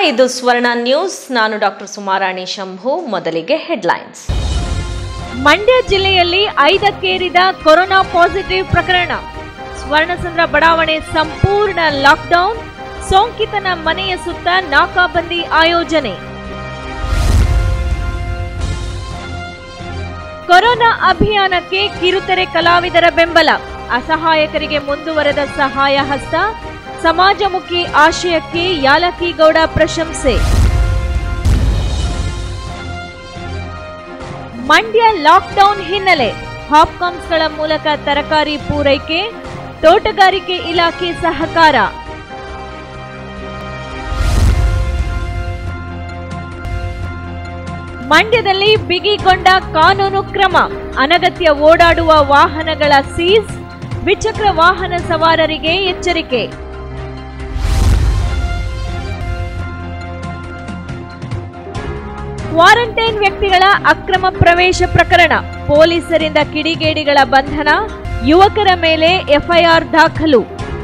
ಇದು ಸ್ವರ್ಣ ನ್ಯೂಸ್ ನಾನು ಡಾಕ್ಟರ್ ಸುಮಾರಾಣಿ ಶಂಭು ಮೊದಲಿಗೆ ಹೆಡ್ಲೈನ್ಸ್ ಮಂಡ್ಯ ಜಿಲ್ಲೆಯಲ್ಲಿ ಐದಕ್ಕೇರಿದ ಕೊರೋನಾ ಪಾಸಿಟಿವ್ ಪ್ರಕರಣ ಸ್ವರ್ಣಸಂದ್ರ ಬಡಾವಣೆ ಸಂಪೂರ್ಣ ಲಾಕ್ಡೌನ್ ಸೋಂಕಿತನ ಮನೆಯ ಸುತ್ತ ನಾಕಾಬಂದಿ ಆಯೋಜನೆ ಕೊರೋನಾ ಅಭಿಯಾನಕ್ಕೆ ಕಿರುತೆರೆ ಕಲಾವಿದರ ಬೆಂಬಲ ಅಸಹಾಯಕರಿಗೆ ಮುಂದುವರೆದ ಸಹಾಯ ಹಸ್ತ ಸಮಾಜಮುಖಿ ಆಶಯಕ್ಕೆ ಯಾಲಕಿಗೌಡ ಪ್ರಶಂಸೆ ಮಂಡ್ಯ ಲಾಕ್ಡೌನ್ ಹಿನ್ನೆಲೆ ಹಾಪ್ಕಾಮ್ಸ್ಗಳ ಮೂಲಕ ತರಕಾರಿ ಪೂರೈಕೆ ತೋಟಗಾರಿಕೆ ಇಲಾಖೆ ಸಹಕಾರ ಮಂಡ್ಯದಲ್ಲಿ ಬಿಗಿಗೊಂಡ ಕಾನೂನು ಕ್ರಮ ಅನಗತ್ಯ ಓಡಾಡುವ ವಾಹನಗಳ ಸೀಸ್ ದ್ವಿಚಕ್ರ ವಾಹನ ಸವಾರರಿಗೆ ಎಚ್ಚರಿಕೆ ಕ್ವಾರಂಟೈನ್ ವ್ಯಕ್ತಿಗಳ ಅಕ್ರಮ ಪ್ರವೇಶ ಪ್ರಕರಣ ಪೊಲೀಸರಿಂದ ಕಿಡಿಗೇಡಿಗಳ ಬಂಧನ ಯುವಕರ ಮೇಲೆ ಎಫ್ಐಆರ್ ದಾಖಲು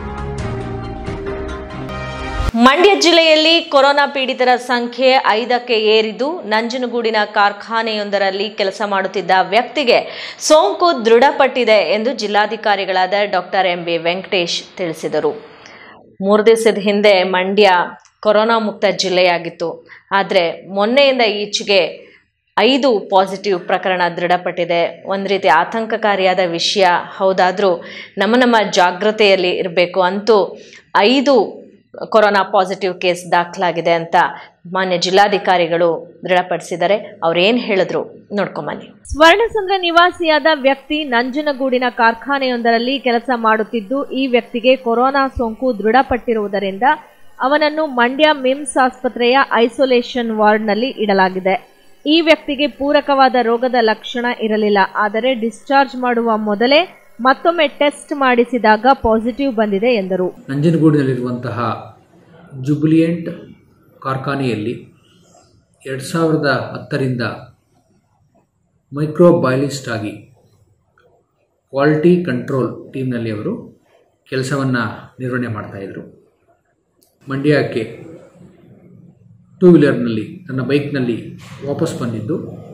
ಮಂಡ್ಯ ಜಿಲ್ಲೆಯಲ್ಲಿ ಕೊರೋನಾ ಪೀಡಿತರ ಸಂಖ್ಯೆ ಐದಕ್ಕೆ ಏರಿದ್ದು ನಂಜನಗೂಡಿನ ಕಾರ್ಖಾನೆಯೊಂದರಲ್ಲಿ ಕೆಲಸ ಮಾಡುತ್ತಿದ್ದ ವ್ಯಕ್ತಿಗೆ ಸೋಂಕು ದೃಢಪಟ್ಟಿದೆ ಎಂದು ಜಿಲ್ಲಾಧಿಕಾರಿಗಳಾದ ಡಾಕ್ಟರ್ ಎಂ ಬಿ ವೆಂಕಟೇಶ್ ತಿಳಿಸಿದರು ಮೂರು ದಿವಸದ ಹಿಂದೆ ಮಂಡ್ಯ ಕೊರೋನಾ ಮುಕ್ತ ಜಿಲ್ಲೆಯಾಗಿತ್ತು ಆದರೆ ಮೊನ್ನೆಯಿಂದ ಈಚೆಗೆ ಐದು ಪಾಸಿಟಿವ್ ಪ್ರಕರಣ ದೃಢಪಟ್ಟಿದೆ ಒಂದು ರೀತಿ ಆತಂಕಕಾರಿಯಾದ ವಿಷಯ ಹೌದಾದರೂ ನಮ್ಮ ನಮ್ಮ ಜಾಗ್ರತೆಯಲ್ಲಿ ಇರಬೇಕು ಅಂತೂ ಐದು ಕೊರೋನಾ ಪಾಸಿಟಿವ್ ಕೇಸ್ ದಾಖಲಾಗಿದೆ ಅಂತ ಮಾನ್ಯ ಜಿಲ್ಲಾಧಿಕಾರಿಗಳು ದೃಢಪಡಿಸಿದ್ದಾರೆ ಅವ್ರೇನು ಹೇಳಿದ್ರು ನೋಡ್ಕೊಂಬನ್ನಿ ಸ್ವರ್ಣಸಂದ್ರ ನಿವಾಸಿಯಾದ ವ್ಯಕ್ತಿ ನಂಜನಗೂಡಿನ ಕಾರ್ಖಾನೆಯೊಂದರಲ್ಲಿ ಕೆಲಸ ಮಾಡುತ್ತಿದ್ದು ಈ ವ್ಯಕ್ತಿಗೆ ಕೊರೋನಾ ಸೋಂಕು ದೃಢಪಟ್ಟಿರುವುದರಿಂದ ಅವನನ್ನು ಮಂಡ್ಯ ಮಿಮ್ಸ್ ಆಸ್ಪತ್ರೆಯ ಐಸೋಲೇಷನ್ ವಾರ್ಡ್ನಲ್ಲಿ ಇಡಲಾಗಿದೆ ಈ ವ್ಯಕ್ತಿಗೆ ಪೂರಕವಾದ ರೋಗದ ಲಕ್ಷಣ ಇರಲಿಲ್ಲ ಆದರೆ ಡಿಸ್ಚಾರ್ಜ್ ಮಾಡುವ ಮೊದಲೇ ಮತ್ತೊಮ್ಮೆ ಟೆಸ್ಟ್ ಮಾಡಿಸಿದಾಗ ಪಾಸಿಟಿವ್ ಬಂದಿದೆ ಎಂದರು ನಂಜನಗೂಡಿನಲ್ಲಿರುವಂತಹ ಜುಬಿಲಿಯಂಟ್ ಕಾರ್ಖಾನೆಯಲ್ಲಿ ಎರಡು ಸಾವಿರದ ಹತ್ತರಿಂದ ಮೈಕ್ರೋಬಯಾಲಿಸ್ಟ್ ಆಗಿ ಕ್ವಾಲಿಟಿ ಕಂಟ್ರೋಲ್ ಟೀಮ್ನಲ್ಲಿ ಅವರು ಕೆಲಸವನ್ನು ನಿರ್ವಹಣೆ ಮಾಡ್ತಾಯಿದ್ರು ಮಂಡ್ಯಕ್ಕೆ ಟೂ ವೀಲರ್ನಲ್ಲಿ ತನ್ನ ಬೈಕ್ನಲ್ಲಿ ವಾಪಸ್ ಬಂದಿದ್ದು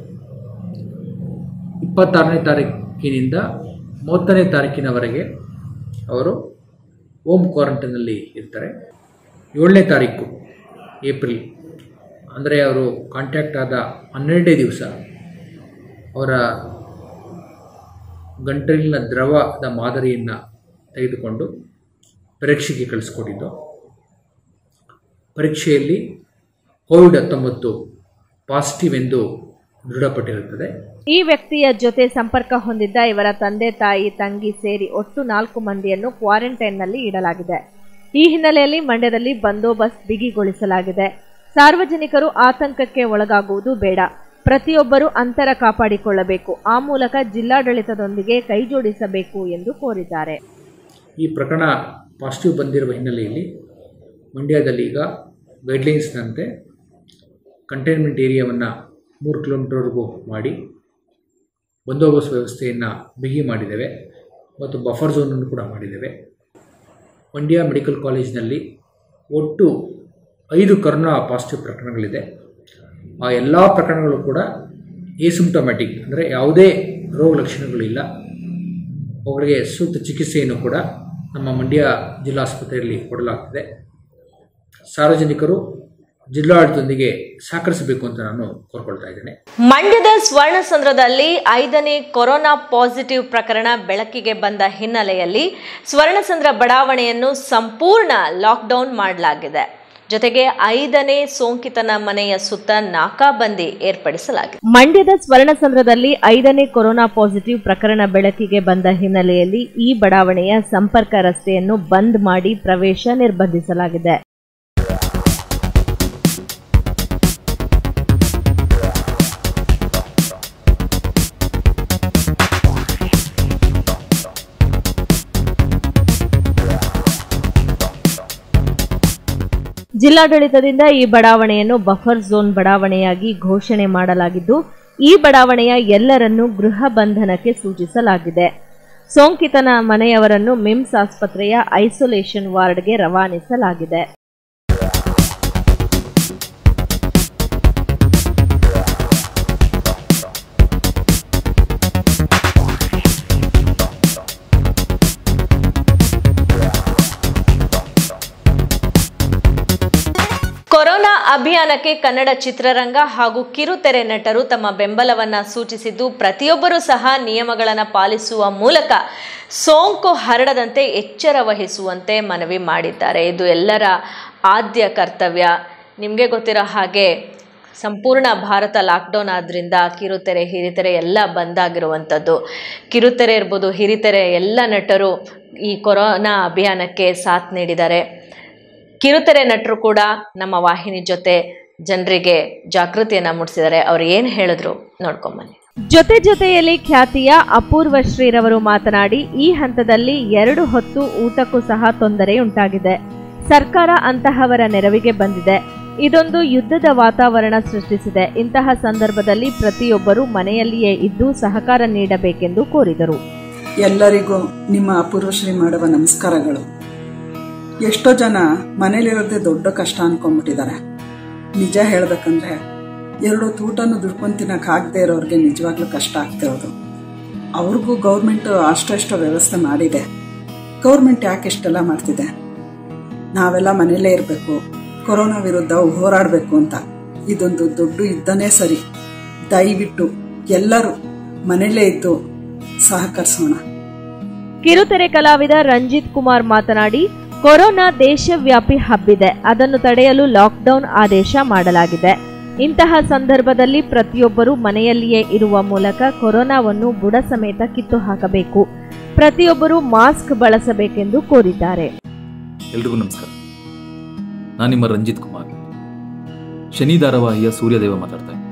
ಇಪ್ಪತ್ತಾರನೇ ತಾರೀಕಿನಿಂದ ಮೂವತ್ತನೇ ತಾರೀಕಿನವರೆಗೆ ಅವರು ಹೋಮ್ ಕ್ವಾರಂಟೈನಲ್ಲಿ ಇರ್ತಾರೆ ಏಳನೇ ತಾರೀಕು ಏಪ್ರಿಲ್ ಅಂದರೆ ಅವರು ಕಾಂಟ್ಯಾಕ್ಟ್ ಆದ ಹನ್ನೆರಡನೇ ದಿವಸ ಅವರ ಗಂಟಲಿನ ದ್ರವದ ಮಾದರಿಯನ್ನು ತೆಗೆದುಕೊಂಡು ಪರೀಕ್ಷೆಗೆ ಕಳಿಸ್ಕೊಟ್ಟಿದ್ದು ಪರೀಕ್ಷೆಯಲ್ಲಿ ಕೋವಿಡ್ ಹತ್ತೊಂಬತ್ತು ಪಾಸಿಟಿವ್ ಎಂದು ದೃಢಪಟ್ಟಿರುತ್ತದೆ ಈ ವ್ಯಕ್ತಿಯ ಜೊತೆ ಸಂಪರ್ಕ ಹೊಂದಿದ್ದ ಇವರ ತಂದೆ ತಾಯಿ ತಂಗಿ ಸೇರಿ ಒಟ್ಟು ನಾಲ್ಕು ಮಂದಿಯನ್ನು ಕ್ವಾರಂಟೈನ್ನಲ್ಲಿ ಇಡಲಾಗಿದೆ ಈ ಹಿನ್ನೆಲೆಯಲ್ಲಿ ಮಂಡ್ಯದಲ್ಲಿ ಬಂದೋಬಸ್ತ್ ಬಿಗಿಗೊಳಿಸಲಾಗಿದೆ ಸಾರ್ವಜನಿಕರು ಆತಂಕಕ್ಕೆ ಒಳಗಾಗುವುದು ಬೇಡ ಪ್ರತಿಯೊಬ್ಬರೂ ಅಂತರ ಕಾಪಾಡಿಕೊಳ್ಳಬೇಕು ಆ ಮೂಲಕ ಜಿಲ್ಲಾಡಳಿತದೊಂದಿಗೆ ಕೈಜೋಡಿಸಬೇಕು ಎಂದು ಕೋರಿದ್ದಾರೆ ಈ ಪ್ರಕರಣ ಪಾಸಿಟಿವ್ ಬಂದಿರುವ ಹಿನ್ನೆಲೆಯಲ್ಲಿ ಮಂಡ್ಯದಲ್ಲಿ ಈಗ ಗೈಡ್ಲೈನ್ಸ್ನಂತೆ ಕಂಟೈನ್ಮೆಂಟ್ ಏರಿಯಾವನ್ನು ಮೂರು ಕಿಲೋಮೀಟರ್ವರೆಗೂ ಮಾಡಿ ಬಂದೋಬಸ್ತ್ ವ್ಯವಸ್ಥೆಯನ್ನು ಬಿಗಿ ಮಾಡಿದ್ದೇವೆ ಮತ್ತು ಬಫರ್ ಝೋನನ್ನು ಕೂಡ ಮಾಡಿದ್ದೇವೆ ಮಂಡ್ಯ ಮೆಡಿಕಲ್ ಕಾಲೇಜಿನಲ್ಲಿ ಒಟ್ಟು ಐದು ಕರೋನಾ ಪಾಸಿಟಿವ್ ಪ್ರಕರಣಗಳಿದೆ ಆ ಎಲ್ಲ ಪ್ರಕರಣಗಳು ಕೂಡ ಏಸಿಂಪ್ಟೊಮ್ಯಾಟಿಕ್ ಅಂದರೆ ಯಾವುದೇ ರೋಗ ಲಕ್ಷಣಗಳಿಲ್ಲ ಅವುಗಳಿಗೆ ಸೂಕ್ತ ಚಿಕಿತ್ಸೆಯನ್ನು ಕೂಡ ನಮ್ಮ ಮಂಡ್ಯ ಜಿಲ್ಲಾಸ್ಪತ್ರೆಯಲ್ಲಿ ಕೊಡಲಾಗ್ತಿದೆ ಸಾರ್ವಜನಿಕರು ಜಿಲ್ಲಾಡಳಿತದೊಂದಿಗೆ ಸಹಕರಿಸಬೇಕು ಅಂತ ನಾನು ಕೋರ್ಕೊಳ್ತಾ ಇದ್ದೇನೆ ಮಂಡ್ಯದ ಸ್ವರ್ಣಸಂದ್ರದಲ್ಲಿ ಐದನೇ ಕೊರೋನಾ ಪಾಸಿಟಿವ್ ಪ್ರಕರಣ ಬೆಳಕಿಗೆ ಬಂದ ಹಿನ್ನೆಲೆಯಲ್ಲಿ ಸ್ವರ್ಣಸಂದ್ರ ಬಡಾವಣೆಯನ್ನು ಸಂಪೂರ್ಣ ಲಾಕ್ಡೌನ್ ಮಾಡಲಾಗಿದೆ ಜೊತೆಗೆ ಐದನೇ ಸೋಂಕಿತನ ಮನೆಯ ಸುತ್ತ ನಾಕಾಬಂದಿ ಏರ್ಪಡಿಸಲಾಗಿದೆ ಮಂಡ್ಯದ ಸ್ವರ್ಣಸಂದ್ರದಲ್ಲಿ ಐದನೇ ಕೊರೋನಾ ಪಾಸಿಟಿವ್ ಪ್ರಕರಣ ಬೆಳಕಿಗೆ ಬಂದ ಹಿನ್ನೆಲೆಯಲ್ಲಿ ಈ ಬಡಾವಣೆಯ ಸಂಪರ್ಕ ರಸ್ತೆಯನ್ನು ಬಂದ್ ಮಾಡಿ ಪ್ರವೇಶ ನಿರ್ಬಂಧಿಸಲಾಗಿದೆ ಜಿಲ್ಲಾಡಳಿತದಿಂದ ಈ ಬಡಾವಣೆಯನ್ನು ಬಫರ್ ಝೋನ್ ಬಡಾವಣೆಯಾಗಿ ಘೋಷಣೆ ಮಾಡಲಾಗಿದ್ದು ಈ ಬಡಾವಣೆಯ ಎಲ್ಲರನ್ನೂ ಗೃಹ ಬಂಧನಕ್ಕೆ ಸೂಚಿಸಲಾಗಿದೆ ಸೋಂಕಿತನ ಮನೆಯವರನ್ನು ಮಿಮ್ಸ್ ಆಸ್ಪತ್ರೆಯ ಐಸೋಲೇಷನ್ ವಾರ್ಡ್ಗೆ ರವಾನಿಸಲಾಗಿದೆ ಅಭಿಯಾನಕ್ಕೆ ಕನ್ನಡ ಚಿತ್ರರಂಗ ಹಾಗೂ ಕಿರುತೆರೆ ನಟರು ತಮ್ಮ ಬೆಂಬಲವನ್ನ ಸೂಚಿಸಿದ್ದು ಪ್ರತಿಯೊಬ್ಬರೂ ಸಹ ನಿಯಮಗಳನ್ನು ಪಾಲಿಸುವ ಮೂಲಕ ಸೋಂಕು ಹರಡದಂತೆ ಎಚ್ಚರ ವಹಿಸುವಂತೆ ಮನವಿ ಮಾಡಿದ್ದಾರೆ ಇದು ಎಲ್ಲರ ಆದ್ಯ ಕರ್ತವ್ಯ ನಿಮಗೆ ಗೊತ್ತಿರೋ ಹಾಗೆ ಸಂಪೂರ್ಣ ಭಾರತ ಲಾಕ್ಡೌನ್ ಆದ್ದರಿಂದ ಕಿರುತೆರೆ ಹಿರಿತೆರೆ ಎಲ್ಲ ಬಂದಾಗಿರುವಂಥದ್ದು ಕಿರುತೆರೆ ಇರ್ಬೋದು ಹಿರಿತೆರೆ ಎಲ್ಲ ನಟರು ಈ ಕೊರೋನಾ ಅಭಿಯಾನಕ್ಕೆ ಸಾಥ್ ನೀಡಿದ್ದಾರೆ ಕಿರುತೆರೆ ನಟರು ಕೂಡ ನಮ್ಮ ವಾಹಿನಿ ಜೊತೆ ಜನರಿಗೆ ಜಾಗೃತಿಯನ್ನು ಮೂಡಿಸಿದ್ದಾರೆ ಅವ್ರು ಏನು ಹೇಳಿದ್ರು ನೋಡ್ಕೊಂಬನ್ನಿ ಜೊತೆ ಜೊತೆಯಲ್ಲಿ ಖ್ಯಾತಿಯ ಅಪೂರ್ವ ಶ್ರೀರವರು ಮಾತನಾಡಿ ಈ ಹಂತದಲ್ಲಿ ಎರಡು ಹೊತ್ತು ಊಟಕ್ಕೂ ಸಹ ತೊಂದರೆಯುಂಟಾಗಿದೆ ಸರ್ಕಾರ ಅಂತಹವರ ನೆರವಿಗೆ ಬಂದಿದೆ ಇದೊಂದು ಯುದ್ಧದ ವಾತಾವರಣ ಸೃಷ್ಟಿಸಿದೆ ಇಂತಹ ಸಂದರ್ಭದಲ್ಲಿ ಪ್ರತಿಯೊಬ್ಬರೂ ಮನೆಯಲ್ಲಿಯೇ ಇದ್ದು ಸಹಕಾರ ನೀಡಬೇಕೆಂದು ಕೋರಿದರು ಎಲ್ಲರಿಗೂ ನಿಮ್ಮ ಅಪೂರ್ವಶ್ರೀ ಮಾಡುವ ನಮಸ್ಕಾರಗಳು ಎಷ್ಟೋ ಜನ ಮನೇಲಿರೋದೇ ದೊಡ್ಡ ಕಷ್ಟ ಅನ್ಕೊಂಡ್ಬಿಟ್ಟಿದ್ದಾರೆ ನಿಜ ಹೇಳ್ಬೇಕಂದ್ರೆ ಎರಡು ಊಟನೂ ದುಡ್ಕೊಂಡು ತಿನ್ನಕ್ ಆಗದೆ ಇರೋರಿಗೆ ನಿಜವಾಗ್ಲೂ ಕಷ್ಟ ಆಗ್ತಿರೋದು ಅವ್ರಿಗೂ ಗೌರ್ಮೆಂಟ್ ಅಷ್ಟೆಷ್ಟೋ ವ್ಯವಸ್ಥೆ ಮಾಡಿದೆ ಗೌರ್ಮೆಂಟ್ ಯಾಕೆ ಇಷ್ಟೆಲ್ಲ ಮಾಡ್ತಿದೆ ನಾವೆಲ್ಲ ಮನೇಲೇ ಇರಬೇಕು ಕೊರೋನಾ ವಿರುದ್ಧ ಹೋರಾಡಬೇಕು ಅಂತ ಇದೊಂದು ದೊಡ್ಡ ಯುದ್ಧನೇ ಸರಿ ದಯವಿಟ್ಟು ಎಲ್ಲರೂ ಮನೇಲೇ ಇದ್ದು ಸಹಕರಿಸೋಣ ಕಿರುತೆರೆ ಕಲಾವಿದ ರಂಜಿತ್ ಕುಮಾರ್ ಮಾತನಾಡಿ ಕೊರೋನಾ ದೇಶವ್ಯಾಪಿ ಹಬ್ಬಿದೆ ಅದನ್ನು ತಡೆಯಲು ಲಾಕ್ಡೌನ್ ಆದೇಶ ಮಾಡಲಾಗಿದೆ ಇಂತಹ ಸಂದರ್ಭದಲ್ಲಿ ಪ್ರತಿಯೊಬ್ಬರೂ ಮನೆಯಲ್ಲಿಯೇ ಇರುವ ಮೂಲಕ ಕೊರೋನಾವನ್ನು ಬುಡ ಸಮೇತ ಕಿತ್ತು ಹಾಕಬೇಕು ಪ್ರತಿಯೊಬ್ಬರೂ ಮಾಸ್ಕ್ ಬಳಸಬೇಕೆಂದು ಕೋರಿದ್ದಾರೆ ಎಲ್ರಿಗೂ ನಮಸ್ಕಾರ ನಾನು ನಿಮ್ಮ ರಂಜಿತ್ ಕುಮಾರ್ ಶನಿ ಧಾರಾವಾಹಿಯ ಸೂರ್ಯದೇವ ಮಾತಾಡ್ತಾ ಇದ್ದೀನಿ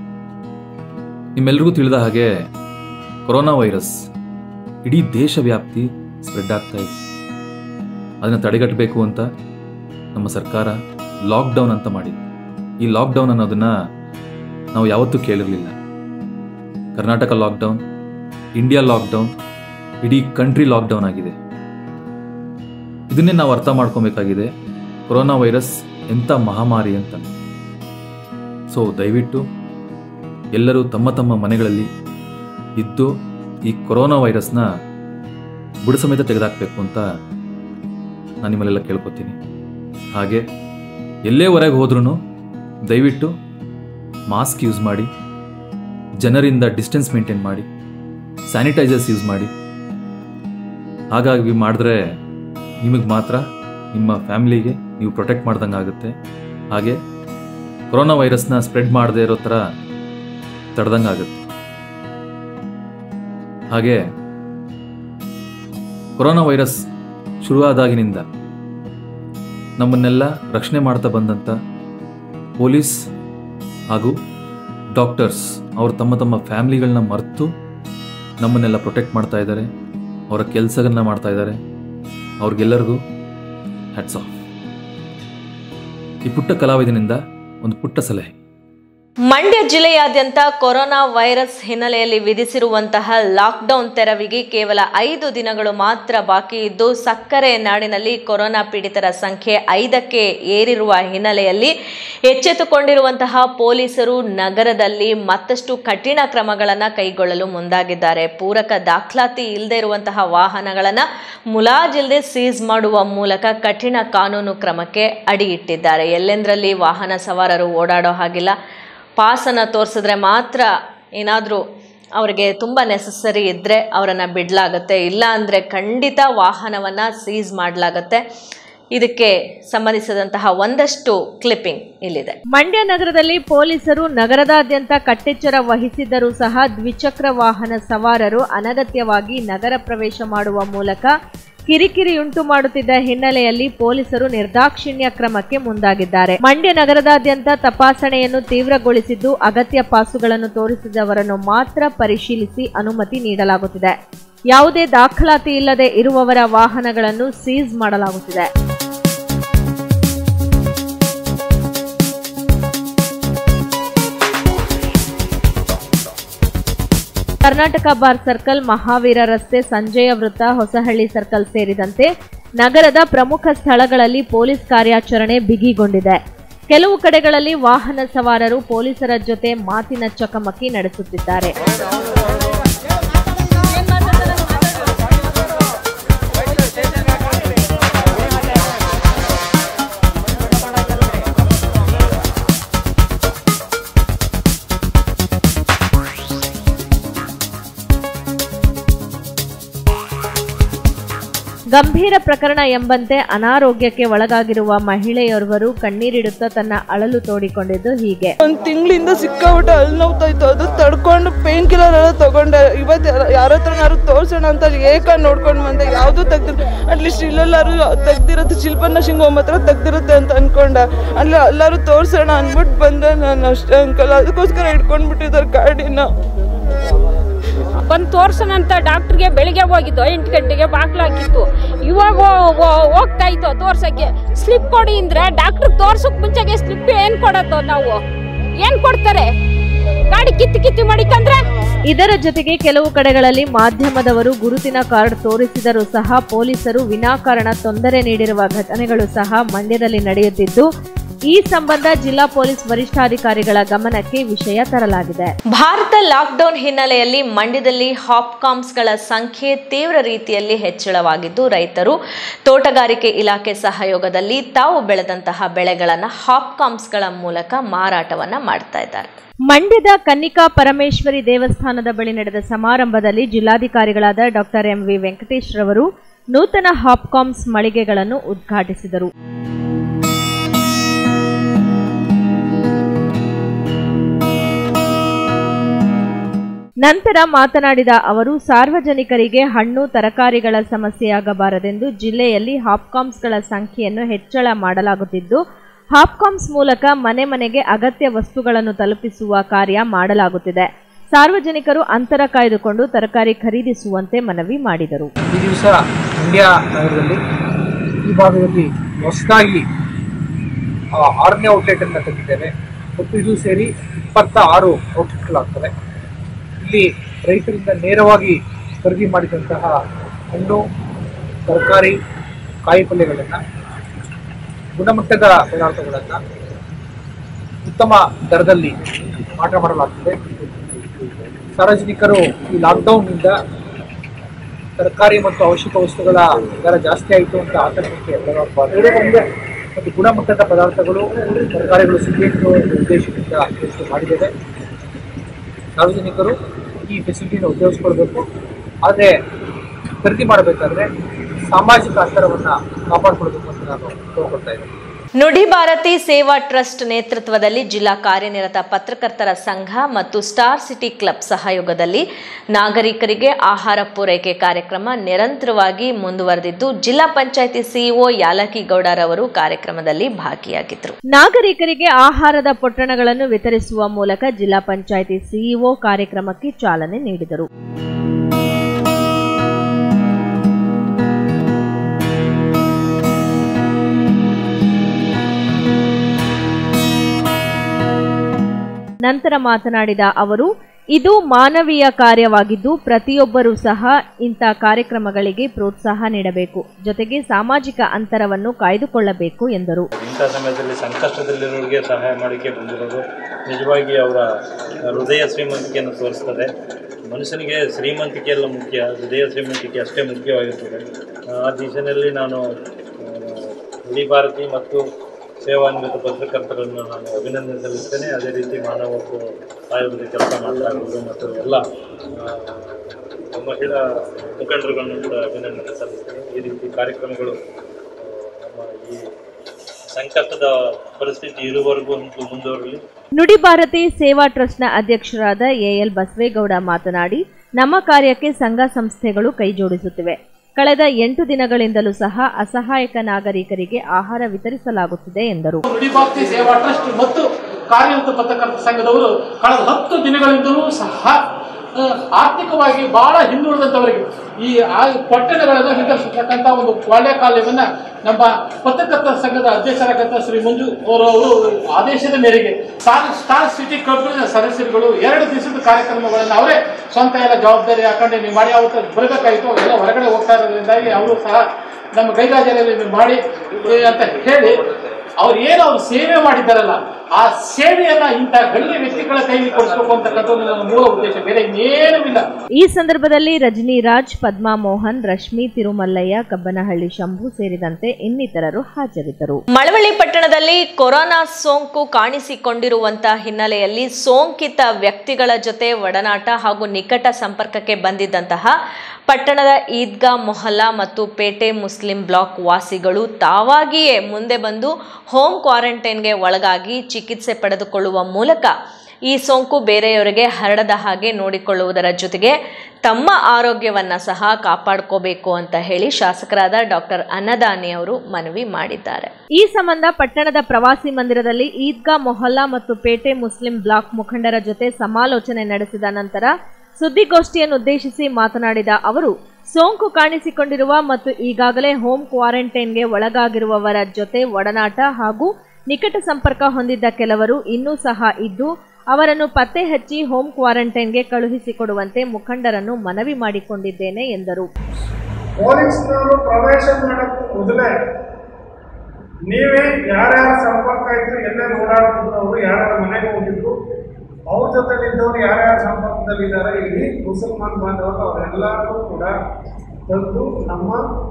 ನಿಮ್ಮೆಲ್ರಿಗೂ ತಿಳಿದ ಹಾಗೆ ಕೊರೋನಾ ವೈರಸ್ ಇಡೀ ದೇಶವ್ಯಾಪ್ತಿ ಸ್ಪ್ರೆಡ್ ಆಗ್ತಾ ಇದೆ ಅದನ್ನು ತಡೆಗಟ್ಟಬೇಕು ಅಂತ ನಮ್ಮ ಸರ್ಕಾರ ಲಾಕ್ಡೌನ್ ಅಂತ ಮಾಡಿದೆ ಈ ಲಾಕ್ಡೌನ್ ಅನ್ನೋದನ್ನ ನಾವು ಯಾವತ್ತೂ ಕೇಳಿರಲಿಲ್ಲ ಕರ್ನಾಟಕ ಲಾಕ್ಡೌನ್ ಇಂಡಿಯಾ ಲಾಕ್ಡೌನ್ ಇಡೀ ಕಂಟ್ರಿ ಲಾಕ್ಡೌನ್ ಆಗಿದೆ ಇದನ್ನೇ ನಾವು ಅರ್ಥ ಮಾಡ್ಕೊಬೇಕಾಗಿದೆ ಕೊರೋನಾ ವೈರಸ್ ಎಂಥ ಮಹಾಮಾರಿ ಅಂತ ಸೊ ದಯವಿಟ್ಟು ಎಲ್ಲರೂ ತಮ್ಮ ತಮ್ಮ ಮನೆಗಳಲ್ಲಿ ಇದ್ದು ಈ ಕೊರೋನಾ ವೈರಸ್ನ ಬುಡ ಸಮೇತ ತೆಗೆದಾಕಬೇಕು ಅಂತ ನಾನು ನಿಮ್ಮಲ್ಲೆಲ್ಲ ಕೇಳ್ಕೊತೀನಿ ಹಾಗೆ ಎಲ್ಲೇ ಹೊರಗೆ ಹೋದ್ರೂ ದಯವಿಟ್ಟು ಮಾಸ್ಕ್ ಯೂಸ್ ಮಾಡಿ ಜನರಿಂದ ಡಿಸ್ಟೆನ್ಸ್ ಮೇಂಟೈನ್ ಮಾಡಿ ಸ್ಯಾನಿಟೈಸರ್ಸ್ ಯೂಸ್ ಮಾಡಿ ಹಾಗಾಗಿ ಮಾಡಿದ್ರೆ ನಿಮಗೆ ಮಾತ್ರ ನಿಮ್ಮ ಫ್ಯಾಮಿಲಿಗೆ ನೀವು ಪ್ರೊಟೆಕ್ಟ್ ಮಾಡ್ದಂಗೆ ಆಗುತ್ತೆ ಹಾಗೆ ಕೊರೋನಾ ವೈರಸ್ನ ಸ್ಪ್ರೆಡ್ ಮಾಡದೇ ಇರೋ ಥರ ತಡೆದಂಗೆ ಆಗುತ್ತೆ ಹಾಗೆ ಕೊರೋನಾ ವೈರಸ್ ಶುರುವಾದಾಗಿನಿಂದ ನಮ್ಮನ್ನೆಲ್ಲ ರಕ್ಷಣೆ ಮಾಡ್ತಾ ಬಂದಂಥ ಪೊಲೀಸ್ ಹಾಗೂ ಡಾಕ್ಟರ್ಸ್ ಅವರು ತಮ್ಮ ತಮ್ಮ ಫ್ಯಾಮ್ಲಿಗಳನ್ನ ಮರೆತು ನಮ್ಮನ್ನೆಲ್ಲ ಪ್ರೊಟೆಕ್ಟ್ ಮಾಡ್ತಾ ಇದ್ದಾರೆ ಅವರ ಕೆಲಸಗಳನ್ನ ಮಾಡ್ತಾ ಇದ್ದಾರೆ ಅವ್ರಿಗೆಲ್ಲರಿಗೂ ಹ್ಯಾಟ್ಸ್ ಆಫ್ ಈ ಪುಟ್ಟ ಕಲಾವಿದನಿಂದ ಒಂದು ಪುಟ್ಟ ಸಲಹೆ ಮಂಡ್ಯ ಜಿಲ್ಲೆಯಾದ್ಯಂತ ಕೊರೋನಾ ವೈರಸ್ ಹಿನ್ನೆಲೆಯಲ್ಲಿ ವಿಧಿಸಿರುವಂತಹ ಲಾಕ್ಡೌನ್ ತೆರವಿಗೆ ಕೇವಲ ಐದು ದಿನಗಳು ಮಾತ್ರ ಬಾಕಿ ಇದ್ದು ಸಕ್ಕರೆ ನಾಡಿನಲ್ಲಿ ಕೊರೋನಾ ಪೀಡಿತರ ಸಂಖ್ಯೆ ಐದಕ್ಕೆ ಏರಿರುವ ಹಿನ್ನೆಲೆಯಲ್ಲಿ ಎಚ್ಚೆತ್ತುಕೊಂಡಿರುವಂತಹ ಪೊಲೀಸರು ನಗರದಲ್ಲಿ ಮತ್ತಷ್ಟು ಕಠಿಣ ಕ್ರಮಗಳನ್ನು ಕೈಗೊಳ್ಳಲು ಮುಂದಾಗಿದ್ದಾರೆ ಪೂರಕ ದಾಖಲಾತಿ ಇಲ್ಲದೆ ಇರುವಂತಹ ವಾಹನಗಳನ್ನು ಮುಲಾಜಿಲ್ಲದೆ ಸೀಸ್ ಮಾಡುವ ಮೂಲಕ ಕಠಿಣ ಕಾನೂನು ಕ್ರಮಕ್ಕೆ ಅಡಿ ಇಟ್ಟಿದ್ದಾರೆ ಎಲ್ಲೆಂದರಲ್ಲಿ ವಾಹನ ಸವಾರರು ಓಡಾಡೋ ಹಾಗಿಲ್ಲ ಪಾಸನ್ನು ತೋರಿಸಿದ್ರೆ ಮಾತ್ರ ಏನಾದರೂ ಅವರಿಗೆ ತುಂಬ ನೆಸಸರಿ ಇದ್ದರೆ ಅವರನ್ನು ಬಿಡಲಾಗುತ್ತೆ ಇಲ್ಲ ಅಂದರೆ ಖಂಡಿತ ವಾಹನವನ್ನು ಸೀಸ್ ಮಾಡಲಾಗುತ್ತೆ ಇದಕ್ಕೆ ಸಂಬಂಧಿಸಿದಂತಹ ಒಂದಷ್ಟು ಕ್ಲಿಪ್ಪಿಂಗ್ ಇಲ್ಲಿದೆ ಮಂಡ್ಯ ನಗರದಲ್ಲಿ ಪೊಲೀಸರು ನಗರದಾದ್ಯಂತ ಕಟ್ಟೆಚ್ಚರ ವಹಿಸಿದ್ದರೂ ಸಹ ದ್ವಿಚಕ್ರ ವಾಹನ ಸವಾರರು ಅನಗತ್ಯವಾಗಿ ನಗರ ಪ್ರವೇಶ ಮಾಡುವ ಮೂಲಕ ಕಿರಿಕಿರಿಯುಂಟು ಮಾಡುತ್ತಿದ್ದ ಹಿನ್ನೆಲೆಯಲ್ಲಿ ಪೊಲೀಸರು ನಿರ್ದಾಕ್ಷಿಣ್ಯ ಕ್ರಮಕ್ಕೆ ಮುಂದಾಗಿದ್ದಾರೆ ಮಂಡ್ಯ ನಗರದಾದ್ಯಂತ ತಪಾಸಣೆಯನ್ನು ತೀವ್ರಗೊಳಿಸಿದ್ದು ಅಗತ್ಯ ಪಾಸುಗಳನ್ನು ತೋರಿಸಿದವರನ್ನು ಮಾತ್ರ ಪರಿಶೀಲಿಸಿ ಅನುಮತಿ ನೀಡಲಾಗುತ್ತಿದೆ ಯಾವುದೇ ದಾಖಲಾತಿ ಇಲ್ಲದೆ ಇರುವವರ ವಾಹನಗಳನ್ನು ಸೀಸ್ ಮಾಡಲಾಗುತ್ತಿದೆ ಕರ್ನಾಟಕ ಬಾರ್ ಸರ್ಕಲ್ ಮಹಾವೀರ ರಸ್ತೆ ಸಂಜಯ ವೃತ್ತ ಹೊಸಹಳ್ಳಿ ಸರ್ಕಲ್ ಸೇರಿದಂತೆ ನಗರದ ಪ್ರಮುಖ ಸ್ಥಳಗಳಲ್ಲಿ ಪೊಲೀಸ್ ಕಾರ್ಯಾಚರಣೆ ಬಿಗಿಗೊಂಡಿದೆ ಕೆಲವು ಕಡೆಗಳಲ್ಲಿ ವಾಹನ ಸವಾರರು ಪೊಲೀಸರ ಜೊತೆ ಮಾತಿನ ಚಕಮಕಿ ನಡೆಸುತ್ತಿದ್ದಾರೆ ಗಂಭೀರ ಪ್ರಕರಣ ಎಂಬಂತೆ ಅನಾರೋಗ್ಯಕ್ಕೆ ಒಳಗಾಗಿರುವ ಮಹಿಳೆಯೋರ್ವರು ಕಣ್ಣೀರಿಡುತ್ತಾ ತನ್ನ ಅಳಲು ತೋಡಿಕೊಂಡಿದ್ದು ಹೀಗೆ ಒಂದು ತಿಂಗಳಿಂದ ಸಿಕ್ಕಾಬಿಟ್ಟು ಅಲ್ಲಿ ನೋವ್ತಾ ಇತ್ತು ಅದು ತಡ್ಕೊಂಡು ಪೇನ್ ಕಿಲ್ಲರ್ ಎಲ್ಲ ತಗೊಂಡೆ ಇವತ್ತು ಯಾರ ಹತ್ರನಾರು ತೋರ್ಸೋಣ ಅಂತ ಏಕ ನೋಡ್ಕೊಂಡು ಬಂದೆ ಯಾವುದು ತೆಗ್ದಿಲ್ಲ ಅಟ್ಲೀಸ್ಟ್ ಇಲ್ಲೆಲ್ಲಾರು ತೆಗ್ದಿರುತ್ತೆ ಶಿಲ್ಪನ ಶಿಂಗೋಮ್ ಹತ್ರ ತೆಗ್ದಿರುತ್ತೆ ಅಂತ ಅನ್ಕೊಂಡೆ ಅಲ್ಲಿ ಎಲ್ಲರೂ ತೋರ್ಸೋಣ ಅಂದ್ಬಿಟ್ಟು ಬಂದೆ ನಾನು ಅಷ್ಟೇ ಅಂಕಲ್ ಅದಕ್ಕೋಸ್ಕರ ಇಟ್ಕೊಂಡ್ಬಿಟ್ಟಿದ್ದಾರೆ ಗಾಡಿನ ಬಂದು ತೋರ್ಸೋಣ ಅಂತ ಡಾಕ್ಟ್ರಿಗೆ ಬೆಳಿಗ್ಗೆ ಹೋಗಿದ್ದು ಎಂಟು ಗಂಟೆಗೆ ಬಾಗ್ಲು ಹಾಕಿತ್ತು ಇವಾಗ ಹೋ- ಹೋ- ಹೋಗ್ತಾ ಇತ್ತು ತೋರ್ಸಕ್ಕೆ ಸ್ಲಿಪ್ ಕೊಡಿ ಅಂದ್ರೆ ಡಾಕ್ಟ್ರಿಗೆ ತೋರ್ಸಕ್ ಮುಂಚೆಗೆ ಸ್ಲಿಪ್ ಏನ್ ಕೊಡೋದು ನಾವು ಏನ್ ಕೊಡ್ತಾರೆ ಗಾಡಿ ಕಿತ್ತು ಕಿತ್ತು ಮಾಡಿಕಂದ್ರೆ ಇದರ ಜೊತೆಗೆ ಕೆಲವು ಕಡೆಗಳಲ್ಲಿ ಮಾಧ್ಯಮದವರು ಗುರುತಿನ ಕಾರ್ಡ್ ತೋರಿಸಿದರೂ ಸಹ ಪೊಲೀಸರು ವಿನಾಕಾರಣ ತೊಂದರೆ ನೀಡಿರುವ ಘಟನೆಗಳು ಸಹ ಮಂಡ್ಯದಲ್ಲಿ ನಡೆಯುತ್ತಿದ್ದು ಈ ಸಂಬಂಧ ಜಿಲ್ಲಾ ಪೊಲೀಸ್ ವರಿಷ್ಠಾಧಿಕಾರಿಗಳ ಗಮನಕ್ಕೆ ವಿಷಯ ತರಲಾಗಿದೆ ಭಾರತ ಲಾಕ್ಡೌನ್ ಹಿನ್ನೆಲೆಯಲ್ಲಿ ಮಂಡ್ಯದಲ್ಲಿ ಹಾಪ್ಕಾಮ್ಸ್ಗಳ ಸಂಖ್ಯೆ ತೀವ್ರ ರೀತಿಯಲ್ಲಿ ಹೆಚ್ಚಳವಾಗಿದ್ದು ರೈತರು ತೋಟಗಾರಿಕೆ ಇಲಾಖೆ ಸಹಯೋಗದಲ್ಲಿ ತಾವು ಬೆಳೆದಂತಹ ಬೆಳೆಗಳನ್ನು ಹಾಪ್ಕಾಮ್ಸ್ಗಳ ಮೂಲಕ ಮಾರಾಟವನ್ನ ಮಾಡ್ತಾ ಇದ್ದಾರೆ ಮಂಡ್ಯದ ಕನ್ನಿಕಾ ಪರಮೇಶ್ವರಿ ದೇವಸ್ಥಾನದ ಬಳಿ ನಡೆದ ಸಮಾರಂಭದಲ್ಲಿ ಜಿಲ್ಲಾಧಿಕಾರಿಗಳಾದ ಡಾಕ್ಟರ್ ಎಂವಿ ವೆಂಕಟೇಶ್ ರವರು ನೂತನ ಹಾಪ್ಕಾಮ್ಸ್ ಮಳಿಗೆಗಳನ್ನು ಉದ್ಘಾಟಿಸಿದರು ನಂತರ ಮಾತನಾಡಿದ ಅವರು ಸಾರ್ವಜನಿಕರಿಗೆ ಹಣ್ಣು ತರಕಾರಿಗಳ ಸಮಸ್ಯೆಯಾಗಬಾರದೆಂದು ಜಿಲ್ಲೆಯಲ್ಲಿ ಹಾಪ್ಕಾಮ್ಸ್ಗಳ ಸಂಖ್ಯೆಯನ್ನು ಹೆಚ್ಚಳ ಮಾಡಲಾಗುತ್ತಿದ್ದು ಹಾಪ್ಕಾಮ್ಸ್ ಮೂಲಕ ಮನೆ ಮನೆಗೆ ಅಗತ್ಯ ವಸ್ತುಗಳನ್ನು ತಲುಪಿಸುವ ಕಾರ್ಯ ಮಾಡಲಾಗುತ್ತಿದೆ ಸಾರ್ವಜನಿಕರು ಅಂತರ ಕಾಯ್ದುಕೊಂಡು ತರಕಾರಿ ಖರೀದಿಸುವಂತೆ ಮನವಿ ಮಾಡಿದರು ಈ ದಿವಸ ಮಂಡ್ಯ ನಗರದಲ್ಲಿ ಈ ಭಾಗದಲ್ಲಿ ಹೊಸದಾಗಿ ಆ, ಆರನೇ ಔಟ್ಲೆಟ್ ಅನ್ನು ತೆಗೆದಿದ್ದೇವೆ ಮತ್ತು ಇದು ಸೇರಿ ಇಪ್ಪತ್ತ ಆರು ಔಟ್ಲೆಟ್ಗಳಾಗ್ತವೆ ಇಲ್ಲಿ ರೈತರಿಂದ ನೇರವಾಗಿ ಖರೀದಿ ಮಾಡಿದಂತಹ ಹಣ್ಣು ತರಕಾರಿ ಕಾಯಿ ಪಲ್ಯಗಳನ್ನು ಗುಣಮಟ್ಟದ ಪದಾರ್ಥಗಳನ್ನು ಉತ್ತಮ ದರದಲ್ಲಿ ಮಾರಾಟ ಮಾಡಲಾಗ್ತದೆ ಸಾರ್ವಜನಿಕರು ಈ ಲಾಕ್ಡೌನ್ನಿಂದ ತರಕಾರಿ ಮತ್ತು ಅವಶ್ಯಕ ವಸ್ತುಗಳ ದರ ಜಾಸ್ತಿ ಆಯಿತು ಅಂತ ಆತಂಕಕ್ಕೆ ಒಳಗಾಗಬಾರ್ದು ಮತ್ತು ಗುಣಮಟ್ಟದ ಪದಾರ್ಥಗಳು ತರಕಾರಿಗಳು ಸಿಗಬೇಕು ಅನ್ನೋ ಉದ್ದೇಶದಿಂದ ಯೋಚನೆ ಮಾಡಿದ್ದೇವೆ ಸಾರ್ವಜನಿಕರು ಈ ಫೆಸಿಲಿಟಿನ ಉಪಯೋಗಿಸ್ಕೊಳ್ಬೇಕು ಆದರೆ ಖರೀದಿ ಮಾಡಬೇಕಾದ್ರೆ ಸಾಮಾಜಿಕ ಅಂತರವನ್ನು ಕಾಪಾಡಿಕೊಳ್ಬೇಕು ಅಂತ ನಾನು ಕೋರ್ಕೊಳ್ತಾ ಇದ್ದೇನೆ ನುಡಿ ಭಾರತಿ ಸೇವಾ ಟ್ರಸ್ಟ್ ನೇತೃತ್ವದಲ್ಲಿ ಜಿಲ್ಲಾ ಕಾರ್ಯನಿರತ ಪತ್ರಕರ್ತರ ಸಂಘ ಮತ್ತು ಸ್ಟಾರ್ ಸಿಟಿ ಕ್ಲಬ್ ಸಹಯೋಗದಲ್ಲಿ ನಾಗರಿಕರಿಗೆ ಆಹಾರ ಪೂರೈಕೆ ಕಾರ್ಯಕ್ರಮ ನಿರಂತರವಾಗಿ ಮುಂದುವರೆದಿದ್ದು ಜಿಲ್ಲಾ ಪಂಚಾಯಿತಿ ಸಿಇಒ ಯಾಲಕಿಗೌಡರವರು ಕಾರ್ಯಕ್ರಮದಲ್ಲಿ ಭಾಗಿಯಾಗಿದ್ದರು ನಾಗರಿಕರಿಗೆ ಆಹಾರದ ಪೊಟ್ಟಣಗಳನ್ನು ವಿತರಿಸುವ ಮೂಲಕ ಜಿಲ್ಲಾ ಪಂಚಾಯಿತಿ ಸಿಇಒ ಕಾರ್ಯಕ್ರಮಕ್ಕೆ ಚಾಲನೆ ನೀಡಿದರು ನಂತರ ಮಾತನಾಡಿದ ಅವರು ಇದು ಮಾನವೀಯ ಕಾರ್ಯವಾಗಿದ್ದು ಪ್ರತಿಯೊಬ್ಬರೂ ಸಹ ಇಂಥ ಕಾರ್ಯಕ್ರಮಗಳಿಗೆ ಪ್ರೋತ್ಸಾಹ ನೀಡಬೇಕು ಜೊತೆಗೆ ಸಾಮಾಜಿಕ ಅಂತರವನ್ನು ಕಾಯ್ದುಕೊಳ್ಳಬೇಕು ಎಂದರು ಇಂಥ ಸಮಯದಲ್ಲಿ ಸಂಕಷ್ಟದಲ್ಲಿರೋರಿಗೆ ಸಹಾಯ ಮಾಡೋಕ್ಕೆ ಬಂದಿರೋದು ನಿಜವಾಗಿ ಅವರ ಹೃದಯ ಶ್ರೀಮಂತಿಕೆಯನ್ನು ತೋರಿಸ್ತದೆ ಮನುಷ್ಯನಿಗೆ ಶ್ರೀಮಂತಿಕೆ ಎಲ್ಲ ಮುಖ್ಯ ಹೃದಯ ಶ್ರೀಮಂತಿಕೆ ಅಷ್ಟೇ ಮುಖ್ಯವಾಗಿರ್ತದೆ ಆ ದಿಶೆಯಲ್ಲಿ ನಾನು ಇಡೀ ಭಾರತಿ ಮತ್ತು ಸೇವಾನ್ವಿತ ಪತ್ರಕರ್ತರನ್ನು ನಾನು ಅಭಿನಂದನೆ ಸಲ್ಲಿಸ್ತೇನೆ ಅದೇ ರೀತಿ ಮಾನವ ಹಕ್ಕು ಆಯೋಗದ ಕೆಲಸ ಮಾಡ್ತಾ ಇರೋದು ಮತ್ತು ಎಲ್ಲ ಆ, ಮಹಿಳಾ ಮುಖಂಡರುಗಳನ್ನು ಕೂಡ ಅಭಿನಂದನೆ ಸಲ್ಲಿಸ್ತೇನೆ ಈ ರೀತಿ ಕಾರ್ಯಕ್ರಮಗಳು ಆ, ನಮ್ಮ ಈ ಸಂಕಷ್ಟದ ಪರಿಸ್ಥಿತಿ ಇರುವವರೆಗೂ ಅಂತೂ ಮುಂದುವರಲಿ ನುಡಿ ಭಾರತಿ ಸೇವಾ ಟ್ರಸ್ಟ್ನ ಅಧ್ಯಕ್ಷರಾದ ಎಎಲ್ ಬಸವೇಗೌಡ ಮಾತನಾಡಿ ನಮ್ಮ ಕಾರ್ಯಕ್ಕೆ ಸಂಘ ಸಂಸ್ಥೆಗಳು ಕೈಜೋಡಿಸುತ್ತಿವೆ ಕಳೆದ ಎಂಟು ದಿನಗಳಿಂದಲೂ ಸಹ ಅಸಹಾಯಕ ನಾಗರಿಕರಿಗೆ ಆಹಾರ ವಿತರಿಸಲಾಗುತ್ತಿದೆ ಎಂದರು ನುಡಿಭಾರತಿ ಸೇವಾ ಟ್ರಸ್ಟ್ ಮತ್ತು ಕಾರ್ಯರತ ಪತ್ರಕರ್ತ ಸಂಘದವರು ಕಳೆದ ಹತ್ತು ದಿನಗಳಿಂದಲೂ ಸಹ ಆ, ಆರ್ಥಿಕವಾಗಿ ಬಹಳ ಹಿಂದುಳಿದಂತವರಿಗೆ ಈ ಆ ಪಟ್ಟಣಗಳನ್ನು ವಿತರಿಸತಕ್ಕಂಥ ಒಂದು ಒಳ್ಳೆಯ ಕಾರ್ಯವನ್ನ ನಮ್ಮ ಪತ್ರಕರ್ತರ ಸಂಘದ ಅಧ್ಯಕ್ಷರಾಗಂತ ಶ್ರೀ ಮಂಜು ಅವರು ಅವರು ಆದೇಶದ ಮೇರೆಗೆ ಸ್ಟಾರ್ ಸ್ಟಾರ್ ಸಿಟಿ ಕ್ಲಬ್ನ ಸದಸ್ಯರುಗಳು ಎರಡು ದಿವಸದ ಕಾರ್ಯಕ್ರಮಗಳನ್ನು ಅವರೇ ಸ್ವಂತ ಎಲ್ಲ ಜವಾಬ್ದಾರಿ ಹಾಕೊಂಡು ನೀವು ಮಾಡಿ ಅವತ್ತು ಬರಬೇಕಾಯಿತು ಎಲ್ಲ ಹೊರಗಡೆ ಹೋಗ್ತಾ ಇರೋದ್ರಿಂದಾಗಿ ಅವರು ಸಹ ನಮ್ಮ ಗೈರಾಜರಲ್ಲಿ ಮಾಡಿ ಏ, ಅಂತ ಹೇಳಿ ಅವ್ರು ಏನು ಅವ್ರು ಸೇವೆ ಮಾಡಿದ್ದಾರಲ್ಲ ಆ ಸೇವೆಯನ್ನ ಇಂಥ ಗಣ್ಯ ವ್ಯಕ್ತಿಗಳ ಕೈಲಿ ಕೊಡಿಸ್ಬೇಕು ಅಂತಕ್ಕಂಥದ್ದು ನನ್ನ ಮೂಲ ಉದ್ದೇಶ ಬೇರೆ ಇನ್ನೇನೂ ಇಲ್ಲ ಈ ಸಂದರ್ಭದಲ್ಲಿ ರಜನಿ ರಾಜ್ ಪದ್ಮಾ ಮೋಹನ್ ರಶ್ಮಿ ತಿರುಮಲ್ಲಯ್ಯ ಕಬ್ಬನಹಳ್ಳಿ ಶಂಭು ಸೇರಿದಂತೆ ಇನ್ನಿತರರು ಹಾಜರಿದ್ದರು ಮಳವಳ್ಳಿ ಪಟ್ಟಣದಲ್ಲಿ ಕೊರೋನಾ ಸೋಂಕು ಕಾಣಿಸಿಕೊಂಡಿರುವಂತಹ ಹಿನ್ನೆಲೆಯಲ್ಲಿ ಸೋಂಕಿತ ವ್ಯಕ್ತಿಗಳ ಜೊತೆ ಒಡನಾಟ ಹಾಗೂ ನಿಕಟ ಸಂಪರ್ಕಕ್ಕೆ ಬಂದಿದ್ದಂತಹ ಪಟ್ಟಣದ ಈದ್ಗಾ ಮೊಹಲ್ಲಾ ಮತ್ತು ಪೇಟೆ ಮುಸ್ಲಿಂ ಬ್ಲಾಕ್ ವಾಸಿಗಳು ತಾವಾಗಿಯೇ ಮುಂದೆ ಬಂದು ಹೋಮ್ ಕ್ವಾರಂಟೈನ್ಗೆ ಒಳಗಾಗಿ ಚಿಕಿತ್ಸೆ ಪಡೆದುಕೊಳ್ಳುವ ಮೂಲಕ ಈ ಸೋಂಕು ಬೇರೆಯವರಿಗೆ ಹರಡದ ಹಾಗೆ ನೋಡಿಕೊಳ್ಳುವುದರ ಜೊತೆಗೆ ತಮ್ಮ ಆರೋಗ್ಯವನ್ನ ಸಹ ಕಾಪಾಡ್ಕೋಬೇಕು ಅಂತ ಹೇಳಿ ಶಾಸಕರಾದ ಡಾಕ್ಟರ್ ಅನ್ನದಾನಿ ಅವರು ಮನವಿ ಮಾಡಿದ್ದಾರೆ ಈ ಸಂಬಂಧ ಪಟ್ಟಣದ ಪ್ರವಾಸಿ ಮಂದಿರದಲ್ಲಿ ಈದ್ಗಾ ಮೊಹಲ್ಲಾ ಮತ್ತು ಪೇಟೆ ಮುಸ್ಲಿಂ ಬ್ಲಾಕ್ ಮುಖಂಡರ ಜೊತೆ ಸಮಾಲೋಚನೆ ನಡೆಸಿದ ನಂತರ ಸುದ್ದಿಗೋಷ್ಠಿಯನ್ನುದ್ದೇಶಿಸಿ ಮಾತನಾಡಿದ ಅವರು ಸೋಂಕು ಕಾಣಿಸಿಕೊಂಡಿರುವ ಮತ್ತು ಈಗಾಗಲೇ ಹೋಮ್ ಕ್ವಾರಂಟೈನ್ಗೆ ಒಳಗಾಗಿರುವವರ ಜೊತೆ ಒಡನಾಟ ಹಾಗೂ ನಿಕಟ ಸಂಪರ್ಕ ಹೊಂದಿದ್ದ ಕೆಲವರು ಇನ್ನೂ ಸಹ ಇದ್ದು ಅವರನ್ನು ಪತ್ತೆ ಹಚ್ಚಿ ಹೋಮ್ ಕ್ವಾರಂಟೈನ್ಗೆ ಕಳುಹಿಸಿಕೊಡುವಂತೆ ಮುಖಂಡರನ್ನು ಮನವಿ ಮಾಡಿಕೊಂಡಿದ್ದೇನೆ ಎಂದರು ಪೊಲೀಸ್ನವರು ಪ್ರವೇಶ ಮಾಡೋಕ್ಕೂ ಮೊದಲೇ ನೀವೇ ಯಾರ್ಯಾರ ಸಂಪರ್ಕ ಇದ್ರು ಎಲ್ಲೆಲ್ಲಿ ಓಡಾಡ್ತಿದ್ರು ಅವರು ಯಾರ್ಯಾರ ಮನೆಗೆ ಹೋಗಿದ್ರು ಅವ್ರ ಜೊತೆಲಿದ್ದವ್ರು ಯಾರ್ಯಾರ ಸಂಪರ್ಕದಲ್ಲಿದ್ದಾರೆ ಇಡೀ ಮುಸಲ್ಮಾನ್ ಬಾಂಧವರು ಅವರೆಲ್ಲರೂ ಕೂಡ ತಂದು ನಮ್ಮ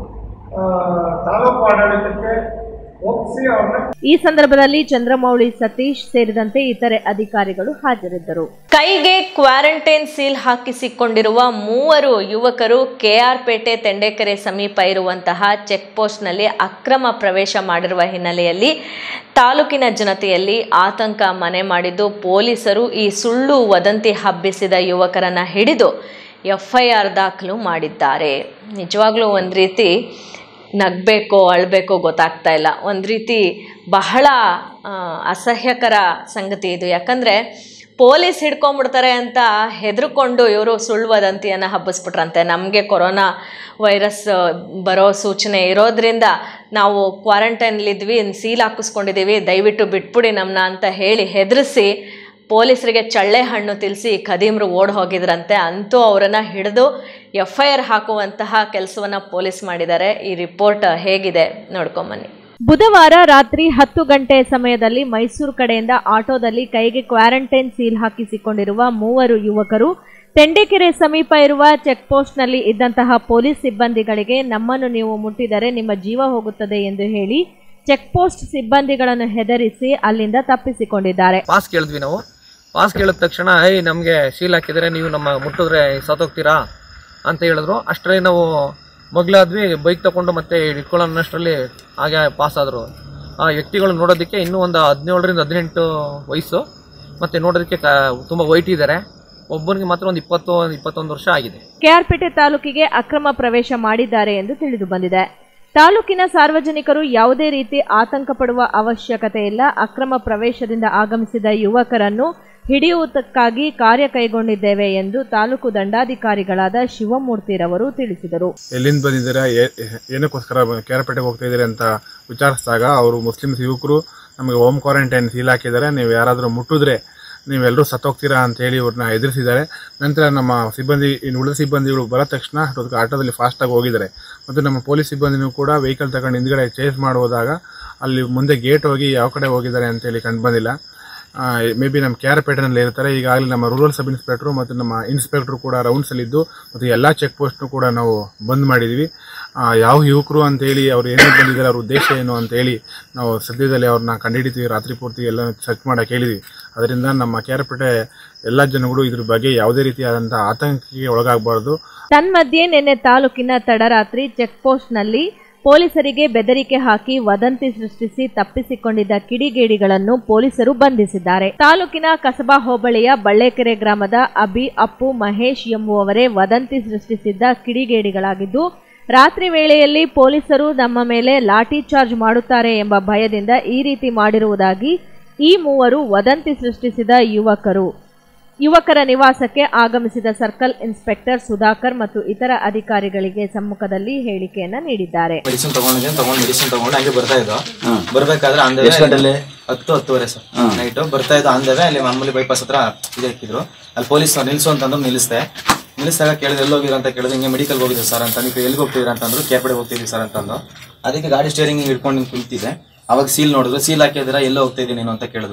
ಆ, ತಾಲೂಕು ಆಡಳಿತಕ್ಕೆ ಒಪ್ಪಿಸಿ ಅವ್ರನ್ನ ಈ ಸಂದರ್ಭದಲ್ಲಿ ಚಂದ್ರಮೌಳಿ ಸತೀಶ್ ಸೇರಿದಂತೆ ಇತರೆ ಅಧಿಕಾರಿಗಳು ಹಾಜರಿದ್ದರು ಕೈಗೆ ಕ್ವಾರಂಟೈನ್ ಸೀಲ್ ಹಾಕಿಸಿಕೊಂಡಿರುವ ಮೂವರು ಯುವಕರು ಕೆಆರ್ಪೇಟೆ ತೆಂಡೇಕೆರೆ ಸಮೀಪ ಇರುವಂತಹ ಚೆಕ್ ಪೋಸ್ಟ್ನಲ್ಲಿ ಅಕ್ರಮ ಪ್ರವೇಶ ಮಾಡಿರುವ ಹಿನ್ನೆಲೆಯಲ್ಲಿ ತಾಲೂಕಿನ ಜನತೆಯಲ್ಲಿ ಆತಂಕ ಮನೆ ಮಾಡಿದ್ದು ಪೊಲೀಸರು ಈ ಸುಳ್ಳು ವದಂತಿ ಹಬ್ಬಿಸಿದ ಯುವಕರನ್ನ ಹಿಡಿದು ಎಫ್ಐಆರ್ ದಾಖಲು ಮಾಡಿದ್ದಾರೆ ನಿಜವಾಗ್ಲೂ ಒಂದು ರೀತಿ ನಗಬೇಕೋ ಅಳಬೇಕೋ ಗೊತ್ತಾಗ್ತಾ ಇಲ್ಲ ಒಂದು ರೀತಿ ಬಹಳ ಆ, ಅಸಹ್ಯಕರ ಸಂಗತಿ ಇದು ಯಾಕಂದರೆ ಪೊಲೀಸ್ ಹಿಡ್ಕೊಂಡ್ಬಿಡ್ತಾರೆ ಅಂತ ಹೆದರ್ಕೊಂಡು ಇವರು ಸುಳ್ಳು ವದಂತಿಯನ್ನು ಹಬ್ಬಿಸ್ಬಿಟ್ರಂತೆ ನಮಗೆ ಕೊರೋನಾ ವೈರಸ್ ಆ, ಬರೋ ಸೂಚನೆ ಇರೋದ್ರಿಂದ ನಾವು ಕ್ವಾರಂಟೈನ್ಲಿದ್ವಿ ಸೀಲ್ ಹಾಕಿಸ್ಕೊಂಡಿದ್ದೀವಿ ದಯವಿಟ್ಟು ಬಿಟ್ಬಿಡಿ ನಮ್ಮನ್ನ ಅಂತ ಹೇಳಿ ಹೆದರಿಸಿ ಪೊಲೀಸರಿಗೆ ಚಳ್ಳೆ ಹಣ್ಣು ತಿಲಿಸಿ ಖದೀಮ್ರು ಓಡ್ ಹೋಗಿದ್ರಂತೆ ಅಂತೂ ಅವರನ್ನು ಹಿಡಿದು ಎಫ್ ಐ ಆರ್ ಹಾಕುವಂತಹ ಕೆಲಸವನ್ನು ಪೊಲೀಸ್ ಮಾಡಿದ್ದಾರೆ ಈ ರಿಪೋರ್ಟ್ ಹೇಗಿದೆ ನೋಡ್ಕೊಂಬನ್ನಿ ಬುಧವಾರ ರಾತ್ರಿ ಹತ್ತು ಗಂಟೆ ಸಮಯದಲ್ಲಿ ಮೈಸೂರು ಕಡೆಯಿಂದ ಆಟೋದಲ್ಲಿ ಕೈಗೆ ಕ್ವಾರಂಟೈನ್ ಸೀಲ್ ಹಾಕಿಸಿಕೊಂಡಿರುವ ಮೂವರು ಯುವಕರು ತೆಂಡೇಕೆರೆ ಸಮೀಪ ಇರುವ ಚೆಕ್ ಪೋಸ್ಟ್ನಲ್ಲಿ ಇದ್ದಂತಹ ಪೊಲೀಸ್ ಸಿಬ್ಬಂದಿಗಳಿಗೆ ನಮ್ಮನ್ನು ನೀವು ಮುಟ್ಟಿದರೆ ನಿಮ್ಮ ಜೀವ ಹೋಗುತ್ತದೆ ಎಂದು ಹೇಳಿ ಚೆಕ್ ಪೋಸ್ಟ್ ಸಿಬ್ಬಂದಿಗಳನ್ನು ಹೆದರಿಸಿ ಅಲ್ಲಿಂದ ತಪ್ಪಿಸಿಕೊಂಡಿದ್ದಾರೆ ಪಾಸ್ ಕೇಳಿದ್ವಿ ನಾವು ಪಾಸ್ ಕೇಳಿದ ತಕ್ಷಣ ಏಯ್ ನಮಗೆ ಶೀಲ್ ಹಾಕಿದರೆ ನೀವು ನಮ್ಮ ಮುಟ್ಟಿದ್ರೆ ಸತ್ತೋಗ್ತೀರಾ ಅಂತ ಹೇಳಿದ್ರು ಅಷ್ಟರಲ್ಲಿ ನಾವು ಮಗ್ಲಾದ್ವಿ ಬೈಕ್ ತಗೊಂಡು ಮತ್ತೆ ಇಟ್ಕೊಳ್ಳೋಷ್ಟರಲ್ಲಿ ಹಾಗೆ ಪಾಸ್ ಆದರು ಆ ವ್ಯಕ್ತಿಗಳು ನೋಡೋದಕ್ಕೆ ಇನ್ನೂ ಒಂದು ಹದಿನೇಳರಿಂದ ಹದಿನೆಂಟು ವಯಸ್ಸು ಮತ್ತು ನೋಡೋದಕ್ಕೆ ಕ ತುಂಬ ವೈಟ್ ಇದ್ದಾರೆ ಒಬ್ಬನಿಗೆ ಮಾತ್ರ ಒಂದು ಇಪ್ಪತ್ತು ಇಪ್ಪತ್ತೊಂದು ವರ್ಷ ಆಗಿದೆ ಕೆಆರ್ಪೇಟೆ ತಾಲೂಕಿಗೆ ಅಕ್ರಮ ಪ್ರವೇಶ ಮಾಡಿದ್ದಾರೆ ಎಂದು ತಿಳಿದು ಬಂದಿದೆ ತಾಲೂಕಿನ ಸಾರ್ವಜನಿಕರು ಯಾವುದೇ ರೀತಿ ಆತಂಕ ಪಡುವ ಅವಶ್ಯಕತೆ ಇಲ್ಲ ಅಕ್ರಮ ಪ್ರವೇಶದಿಂದ ಆಗಮಿಸಿದ ಯುವಕರನ್ನು ಹಿಡಿಯುವುದಕ್ಕಾಗಿ ಕಾರ್ಯ ಕೈಗೊಂಡಿದ್ದೇವೆ ಎಂದು ತಾಲೂಕು ದಂಡಾಧಿಕಾರಿಗಳಾದ ಶಿವಮೂರ್ತಿರವರು ತಿಳಿಸಿದರು ಎಲ್ಲಿಂದ ಬಂದಿದ್ದೀರಾ ಏ- ಏನಕ್ಕೋಸ್ಕರ ಕೇರಪೇಟೆಗೆ ಹೋಗ್ತಾ ಇದ್ದೀರಿ ಅಂತ ವಿಚಾರಿಸಿದಾಗ ಅವರು ಮುಸ್ಲಿಮ್ಸ್ ಯುವಕರು ನಮಗೆ ಹೋಮ್ ಕ್ವಾರಂಟೈನ್ ಸೀಲ್ ಹಾಕಿದ್ದಾರೆ ನೀವು ಯಾರಾದರೂ ಮುಟ್ಟಿದ್ರೆ ನೀವೆಲ್ಲರೂ ಸತ್ತೋಗ್ತೀರಾ ಅಂತ ಹೇಳಿ ಇವ್ರನ್ನ ಎದುರಿಸಿದ್ದಾರೆ ನಂತರ ನಮ್ಮ ಸಿಬ್ಬಂದಿ ಇನ್ನು ಉಳಿದ ಸಿಬ್ಬಂದಿಗಳು ಬರೋ ತಕ್ಷಣ ಅದಕ್ಕೆ ಆಟೋದಲ್ಲಿ ಫಾಸ್ಟಾಗಿ ಹೋಗಿದ್ದಾರೆ ಮತ್ತು ನಮ್ಮ ಪೊಲೀಸ್ ಸಿಬ್ಬಂದಿನೂ ಕೂಡ ವೆಹಿಕಲ್ ತಗೊಂಡು ಹಿಂದ್ಗಡೆ ಚೇಸ್ ಮಾಡುವುದಾಗ ಅಲ್ಲಿ ಮುಂದೆ ಗೇಟ್ ಹೋಗಿ ಯಾವ ಕಡೆ ಹೋಗಿದ್ದಾರೆ ಅಂತೇಳಿ ಕಂಡು ಬಂದಿಲ್ಲ ಮೇ ಬಿ ನಮ್ಮ ಕೆ ಆರ್ ಪೇಟೆನಲ್ಲಿ ಇರ್ತಾರೆ ಈಗಾಗಲೇ ನಮ್ಮ ರೂರಲ್ ಸಬ್ ಇನ್ಸ್ಪೆಕ್ಟ್ರು ಮತ್ತು ನಮ್ಮ ಇನ್ಸ್ಪೆಕ್ಟ್ರು ಕೂಡ ರೌಂಡ್ಸಲ್ಲಿದ್ದು ಮತ್ತು ಎಲ್ಲ ಚೆಕ್ ಪೋಸ್ಟ್ನು ಕೂಡ ನಾವು ಬಂದ್ ಮಾಡಿದ್ವಿ ಆ, ಯಾವ ಯುವಕರು ಅಂತೇಳಿ ಅವ್ರು ಏನೇನು ಬಂದಿದ್ದಾರೆ ಅವ್ರ ಉದ್ದೇಶ ಏನು ಅಂತೇಳಿ ನಾವು ಸದ್ಯದಲ್ಲಿ ಅವ್ರನ್ನ ಕಂಡುಹಿಡಿತೀವಿ ರಾತ್ರಿ ಪೂರ್ತಿ ಎಲ್ಲ ಸರ್ಚ್ ಮಾಡಕ್ಕೆ ಹೇಳಿದ್ವಿ ಅದರಿಂದ ನಮ್ಮ ಕೆ ಆರ್ ಪೇಟೆ ಎಲ್ಲ ಜನಗಳು ಇದ್ರ ಬಗ್ಗೆ ಯಾವುದೇ ರೀತಿಯಾದಂಥ ಆತಂಕಕ್ಕೆ ಒಳಗಾಗಬಾರ್ದು ತನ್ಮಧ್ಯೆ ನಿನ್ನೆ ತಾಲೂಕಿನ ತಡರಾತ್ರಿ ಚೆಕ್ ಪೋಸ್ಟ್ನಲ್ಲಿ ಪೊಲೀಸರಿಗೆ ಬೆದರಿಕೆ ಹಾಕಿ ವದಂತಿ ಸೃಷ್ಟಿಸಿ ತಪ್ಪಿಸಿಕೊಂಡಿದ್ದ ಕಿಡಿಗೇಡಿಗಳನ್ನು ಪೊಲೀಸರು ಬಂಧಿಸಿದ್ದಾರೆ ತಾಲೂಕಿನ ಕಸಬಾ ಹೋಬಳಿಯ ಬಳ್ಳೆಕೆರೆ ಗ್ರಾಮದ ಅಬಿ ಅಪ್ಪು ಮಹೇಶ್ ಎಂಬುವವರೇ ವದಂತಿ ಸೃಷ್ಟಿಸಿದ್ದ ಕಿಡಿಗೇಡಿಗಳಾಗಿದ್ದು ರಾತ್ರಿ ವೇಳೆಯಲ್ಲಿ ಪೊಲೀಸರು ನಮ್ಮ ಮೇಲೆ ಲಾಠಿ ಚಾರ್ಜ್ ಮಾಡುತ್ತಾರೆ ಎಂಬ ಭಯದಿಂದ ಈ ರೀತಿ ಮಾಡಿರುವುದಾಗಿ ಈ ಮೂವರು ವದಂತಿ ಸೃಷ್ಟಿಸಿದ ಯುವಕರು ಯುವಕರ ನಿವಾಸಕ್ಕೆ ಆಗಮಿಸಿದ ಸರ್ಕಲ್ ಇನ್ಸ್ಪೆಕ್ಟರ್ ಸುಧಾಕರ್ ಮತ್ತು ಇತರ ಅಧಿಕಾರಿಗಳಿಗೆ ಸಮ್ಮುಖದಲ್ಲಿ ಹೇಳಿಕೆಯನ್ನ ನೀಡಿದ್ದಾರೆ ಮೆಡಿಸಿನ್ ತಗೊಂಡಿದ್ದೀನಿ ತಗೊಂಡು ಮೆಡಿಸಿನ್ ತಗೊಂಡು ಹಂಗೆ ಬರ್ತಾ ಇದ್ದೋ ಬರ್ಬೇಕಾದ್ರೆ ಆನ್ ಎಷ್ಟ್ ಗಂಟೆಲಿ? ಹತ್ತು ಹತ್ತುವರೆ ಸರ್ ನೈಟು ಬರ್ತಾ ಇದ್ದೋ ಆನ್ ದ ಅಲ್ಲಿ ಮಾಮೂಲಿ ಬೈಪಾಸ್ ಹತ್ರ ಇದು ಹಾಕಿದ್ರು ಅಲ್ಲಿ ಪೊಲೀಸ್ ನಿಲ್ಸು ಅಂತಂದ್ರು ನಿಲ್ಲಿಸ್ದೆ ನಿಲ್ಲಿಸಿದಾಗ ಕೇಳಿದ್ರೆ ಎಲ್ಲಿ ಹೋಗಿರೋ ಅಂತ ಕೇಳಿದ್ರೆ ಹಿಂಗೆ ಮೆಡಿಕಲ್ ಹೋಗಿದ್ದೆ ಸರ್ ಅಂತ ನೀವು ಎಲ್ಲಿಗೆ ಹೋಗ್ತಿದ್ದೀರಾ ಅಂತಂದ್ರು ಕೇರ್ಪಡೆ ಹೋಗ್ತಿದ್ದೀವಿ ಸರ್ ಅಂತಂದು ಅದಕ್ಕೆ ಗಾಡಿ ಸ್ಟೇರಿಂಗ್ ಹಿಂಗೆ ಹಿಡ್ಕೊಂಡು ಹಿಂಗೆ ಕುಂತಿದ್ದೆ ಅವಾಗ ಸೀಲ್ ನೋಡಿದ್ರು ಸೀಲ್ ಹಾಕಿದ್ರೆ ಎಲ್ಲೋ ಹೋಗ್ತಾ ಇದ್ದೀನಿ ನೀನು ಅಂತ ಕೇಳಿದ್ರು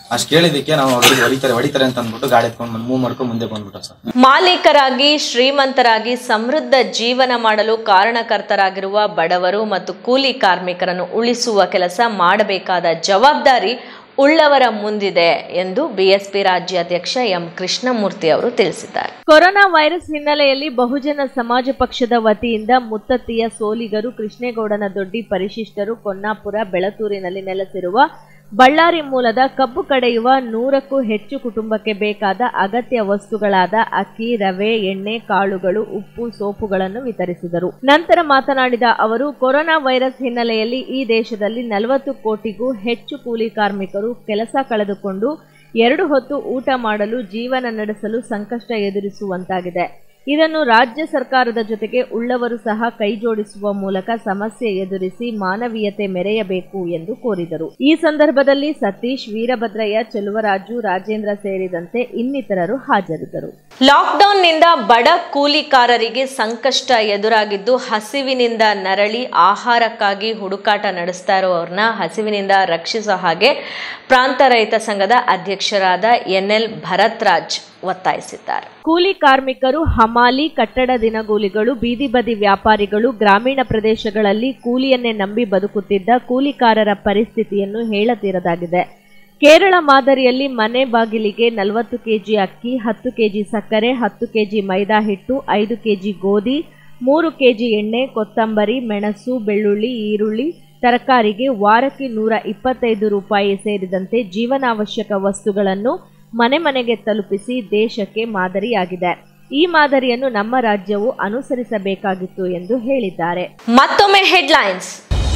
ಅಷ್ಟು ಕೇಳಿದ್ದಕ್ಕೆ ನಾವು ಅವ್ರಿಗೆ ಹೊಡಿತಾರೆ ಹೊಡಿತಾರೆ ಅಂತ ಅಂದ್ಬಿಟ್ಟು ಗಾಡಿ ಎತ್ಕೊಂಡು ಬಂದು ಮೂವ್ ಮಾಡ್ಕೊಂಡು ಮುಂದೆ ಬಂದ್ಬಿಟ್ಟು ಸರ್ ಮಾಲೀಕರಾಗಿ ಶ್ರೀಮಂತರಾಗಿ ಸಮೃದ್ಧ ಜೀವನ ಮಾಡಲು ಕಾರಣಕರ್ತರಾಗಿರುವ ಬಡವರು ಮತ್ತು ಕೂಲಿ ಕಾರ್ಮಿಕರನ್ನು ಉಳಿಸುವ ಕೆಲಸ ಮಾಡಬೇಕಾದ ಜವಾಬ್ದಾರಿ ಉಳ್ಳವರ ಮುಂದಿದೆ ಎಂದು ಬಿಎಸ್ಪಿ ರಾಜ್ಯಾಧ್ಯಕ್ಷ ಎಂ ಕೃಷ್ಣಮೂರ್ತಿ ಅವರು ತಿಳಿಸಿದ್ದಾರೆ ಕೊರೋನಾ ವೈರಸ್ ಹಿನ್ನೆಲೆಯಲ್ಲಿ ಬಹುಜನ ಸಮಾಜ ಪಕ್ಷದ ವತಿಯಿಂದ ಮುತ್ತತ್ತಿಯ ಸೋಲಿಗರು ಕೃಷ್ಣೇಗೌಡನ ದೊಡ್ಡಿ ಪರಿಶಿಷ್ಟರು ಕೊನ್ನಾಪುರ ಬೆಳತೂರಿನಲ್ಲಿ ನೆಲೆಸಿರುವ ಬಳ್ಳಾರಿ ಮೂಲದ ಕಬ್ಬು ಕಡೆಯುವ ನೂರಕ್ಕೂ ಹೆಚ್ಚು ಕುಟುಂಬಕ್ಕೆ ಬೇಕಾದ ಅಗತ್ಯ ವಸ್ತುಗಳಾದ ಅಕ್ಕಿ ರವೆ ಎಣ್ಣೆ ಕಾಳುಗಳು ಉಪ್ಪು ಸೋಪುಗಳನ್ನು ವಿತರಿಸಿದರು ನಂತರ ಮಾತನಾಡಿದ ಅವರು ಕೊರೋನಾ ವೈರಸ್ ಹಿನ್ನೆಲೆಯಲ್ಲಿ ಈ ದೇಶದಲ್ಲಿ ನಲವತ್ತು ಕೋಟಿಗೂ ಹೆಚ್ಚು ಕೂಲಿ ಕಾರ್ಮಿಕರು ಕೆಲಸ ಕಳೆದುಕೊಂಡು ಎರಡು ಹೊತ್ತು ಊಟ ಮಾಡಲು ಜೀವನ ನಡೆಸಲು ಸಂಕಷ್ಟ ಎದುರಿಸುವಂತಾಗಿದೆ ಇದನ್ನು ರಾಜ್ಯ ಸರ್ಕಾರದ ಜೊತೆಗೆ ಉಳ್ಳವರು ಸಹ ಕೈಜೋಡಿಸುವ ಮೂಲಕ ಸಮಸ್ಯೆ ಎದುರಿಸಿ ಮಾನವೀಯತೆ ಮೆರೆಯಬೇಕು ಎಂದು ಕೋರಿದರು ಈ ಸಂದರ್ಭದಲ್ಲಿ ಸತೀಶ್ ವೀರಭದ್ರಯ್ಯ ಚೆಲುವರಾಜು ರಾಜೇಂದ್ರ ಸೇರಿದಂತೆ ಇನ್ನಿತರರು ಹಾಜರಿದ್ದರು ಲಾಕ್ಡೌನ್ನಿಂದ ಬಡ ಕೂಲಿಕಾರರಿಗೆ ಸಂಕಷ್ಟ ಎದುರಾಗಿದ್ದು ಹಸಿವಿನಿಂದ ನರಳಿ ಆಹಾರಕ್ಕಾಗಿ ಹುಡುಕಾಟ ನಡೆಸ್ತಾ ಇರುವವ್ರನ್ನ ಹಸಿವಿನಿಂದ ರಕ್ಷಿಸೋ ಹಾಗೆ ಪ್ರಾಂತ ರೈತ ಸಂಘದ ಅಧ್ಯಕ್ಷರಾದ ಎನ್ಎಲ್ ಭರತ್ರಾಜ್ ಒತ್ತಾಯಿಸಿದ್ದಾರೆ ಕೂಲಿ ಕಾರ್ಮಿಕರು ಹಮಾಲಿ ಕಟ್ಟಡ ದಿನಗೂಲಿಗಳು ಬೀದಿ ಬದಿ ವ್ಯಾಪಾರಿಗಳು ಗ್ರಾಮೀಣ ಪ್ರದೇಶಗಳಲ್ಲಿ ಕೂಲಿಯನ್ನೇ ನಂಬಿ ಬದುಕುತ್ತಿದ್ದ ಕೂಲಿಕಾರರ ಪರಿಸ್ಥಿತಿಯನ್ನು ಹೇಳತೀರದಾಗಿದೆ ಕೇರಳ ಮಾದರಿಯಲ್ಲಿ ಮನೆ ಬಾಗಿಲಿಗೆ ನಲವತ್ತು ಕೆಜಿ ಅಕ್ಕಿ ಹತ್ತು ಕೆಜಿ ಸಕ್ಕರೆ ಹತ್ತು ಕೆಜಿ ಮೈದಾ ಹಿಟ್ಟು ಐದು ಕೆಜಿ ಗೋಧಿ ಮೂರು ಕೆಜಿ ಎಣ್ಣೆ ಕೊತ್ತಂಬರಿ ಮೆಣಸು ಬೆಳ್ಳುಳ್ಳಿ ಈರುಳ್ಳಿ ತರಕಾರಿಗೆ ವಾರಕ್ಕೆ ನೂರ ಇಪ್ಪತ್ತೈದು ರೂಪಾಯಿ ಸೇರಿದಂತೆ ಜೀವನಾವಶ್ಯಕ ವಸ್ತುಗಳನ್ನು ಮನೆ ಮನೆಗೆ ತಲುಪಿಸಿ ದೇಶಕ್ಕೆ ಮಾದರಿಯಾಗಿದೆ ಈ ಮಾದರಿಯನ್ನು ನಮ್ಮ ರಾಜ್ಯವು ಅನುಸರಿಸಬೇಕಾಗಿತ್ತು ಎಂದು ಹೇಳಿದ್ದಾರೆ ಮತ್ತೊಮ್ಮೆ ಹೆಡ್ಲೈನ್ಸ್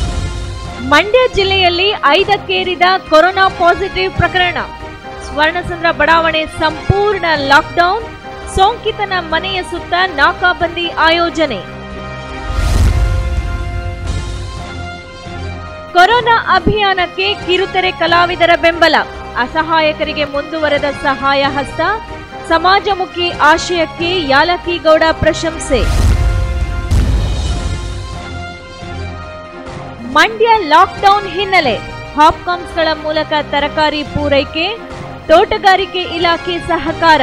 ಮಂಡ್ಯ ಜಿಲ್ಲೆಯಲ್ಲಿ ಐದಕ್ಕೇರಿದ ಕೊರೋನಾ ಪಾಸಿಟಿವ್ ಪ್ರಕರಣ ಸ್ವರ್ಣಸಂದ್ರ ಬಡಾವಣೆ ಸಂಪೂರ್ಣ ಲಾಕ್ಡೌನ್ ಸೋಂಕಿತನ ಮನೆಯ ಸುತ್ತ ನಾಕಾಬಂದಿ ಆಯೋಜನೆ ಕೊರೋನಾ ಅಭಿಯಾನಕ್ಕೆ ಕಿರುತೆರೆ ಕಲಾವಿದರ ಬೆಂಬಲ ಅಸಹಾಯಕರಿಗೆ ಮುಂದುವರೆದ ಸಹಾಯ ಹಸ್ತ ಸಮಾಜಮುಖಿ ಆಶಯಕ್ಕೆ ಯಾಲಕಿಗೌಡ ಪ್ರಶಂಸೆ ಮಂಡ್ಯ ಲಾಕ್ಡೌನ್ ಹಿನ್ನೆಲೆ ಹಾಪ್ಕಾಮ್ಸ್ಗಳ ಮೂಲಕ ತರಕಾರಿ ಪೂರೈಕೆ ತೋಟಗಾರಿಕೆ ಇಲಾಖೆ ಸಹಕಾರ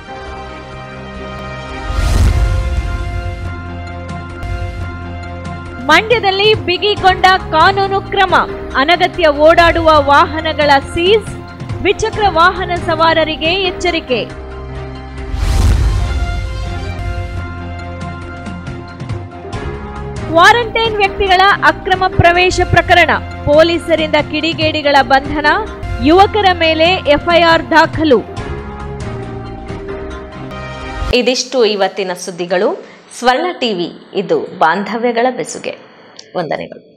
ಮಂಡ್ಯದಲ್ಲಿ ಬಿಗಿಗೊಂಡ ಕಾನೂನು ಕ್ರಮ ಅನಗತ್ಯ ಓಡಾಡುವ ವಾಹನಗಳ ಸೀಸ್ ದ್ವಿಚಕ್ರ ವಾಹನ ಸವಾರರಿಗೆ ಎಚ್ಚರಿಕೆ ಕ್ವಾರಂಟೈನ್ ವ್ಯಕ್ತಿಗಳ ಅಕ್ರಮ ಪ್ರವೇಶ ಪ್ರಕರಣ ಪೊಲೀಸರಿಂದ ಕಿಡಿಗೇಡಿಗಳ ಬಂಧನ ಯುವಕರ ಮೇಲೆ ಎಫ್ಐಆರ್ ದಾಖಲು ಇದಿಷ್ಟು ಇವತ್ತಿನ ಸುದ್ದಿಗಳು ಸ್ವರ್ಣ ಟಿವಿ ಇದು ಬಾಂಧವ್ಯಗಳ ಬೆಸುಗೆ ವಂದನೆಗಳು